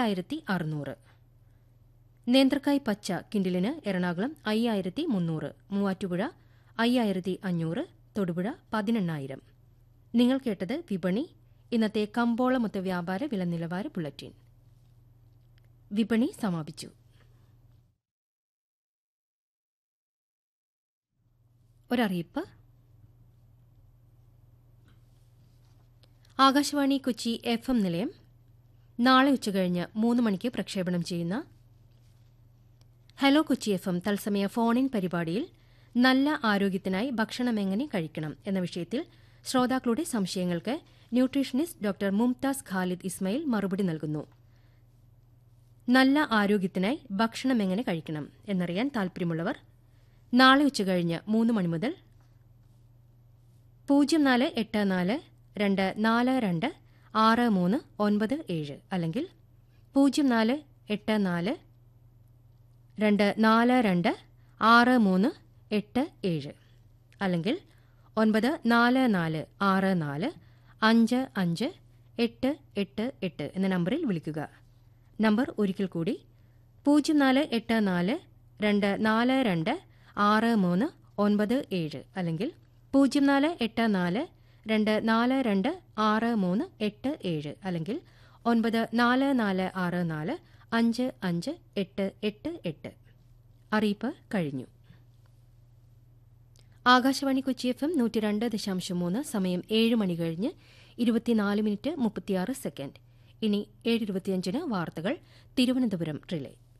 നാലായിരത്തി അറുന്നൂറ് നേന്ത്രക്കായ് പച്ച കിൻഡിലിന് എറണാകുളം അയ്യായിരത്തി മുന്നൂറ് മൂവാറ്റുപുഴ അയ്യായിരത്തി അഞ്ഞൂറ് തൊടുപുഴ പതിനെണ്ണായിരം നിങ്ങൾ കേട്ടത് വിപണി ഇന്നത്തെ കമ്പോള മൊത്ത വ്യാപാര വില നിലവാര ബുള്ളറ്റിൻ വിപണി സമാപിച്ചു ഒരറിയിപ്പ് ആകാശവാണി കൊച്ചി എഫ് എം നിലയം നാളെ ഉച്ചകഴിഞ്ഞ് മൂന്ന് മണിക്ക് പ്രക്ഷേപണം ചെയ്യുന്ന ഹലോ കൊച്ചി എഫ് എം തത്സമയ ഫോണിൻ പരിപാടിയിൽ നല്ല ആരോഗ്യത്തിനായി ഭക്ഷണം എങ്ങനെ കഴിക്കണം എന്ന വിഷയത്തിൽ ശ്രോതാക്കളുടെ സംശയങ്ങൾക്ക് ന്യൂട്രീഷനിസ്റ്റ് ഡോക്ടർ മുംതാസ് ഖാലിദ് ഇസ്മയിൽ മറുപടി നൽകുന്നു നല്ല ആരോഗ്യത്തിനായി ഭക്ഷണം എങ്ങനെ കഴിക്കണം എന്നറിയാൻ താൽപര്യമുള്ളവർ നാളെ ഉച്ചകഴിഞ്ഞ് മൂന്ന് മണി മുതൽ പൂജ്യം നാല് എട്ട് നാല് രണ്ട് നാല് രണ്ട് ആറ് മൂന്ന് ഒൻപത് ഏഴ് അല്ലെങ്കിൽ പൂജ്യം നാല് എട്ട് നാല് രണ്ട് നാല് രണ്ട് ആറ് മൂന്ന് എട്ട് ഏഴ് അല്ലെങ്കിൽ ഒൻപത് നാല് നാല് ആറ് നാല് അഞ്ച് അഞ്ച് എട്ട് എട്ട് എട്ട് എന്ന നമ്പറിൽ വിളിക്കുക നമ്പർ ഒരിക്കൽ കൂടി പൂജ്യം നാല് എട്ട് നാല് രണ്ട് നാല് രണ്ട് ആറ് മൂന്ന് ഒൻപത് ഏഴ് അല്ലെങ്കിൽ പൂജ്യം നാല് എട്ട് നാല് രണ്ട് നാല് രണ്ട് ആറ് മൂന്ന് എട്ട് ഏഴ് അല്ലെങ്കിൽ ഒൻപത് നാല് നാല് ആറ് നാല് അഞ്ച് അഞ്ച് എട്ട് എട്ട് എട്ട് അറിയിപ്പ് കഴിഞ്ഞു ആകാശവാണി കൊച്ചി എഫ് എം നൂറ്റി രണ്ട് ദശാംശം മൂന്ന് സമയം ഏഴ് മണി കഴിഞ്ഞ് ഇരുപത്തിനാല് മിനിറ്റ് മുപ്പത്തിയാറ് സെക്കൻഡ് ഇനി ഏഴ് ഇരുപത്തിയഞ്ചിന് വാർത്തകൾ തിരുവനന്തപുരം റിലേ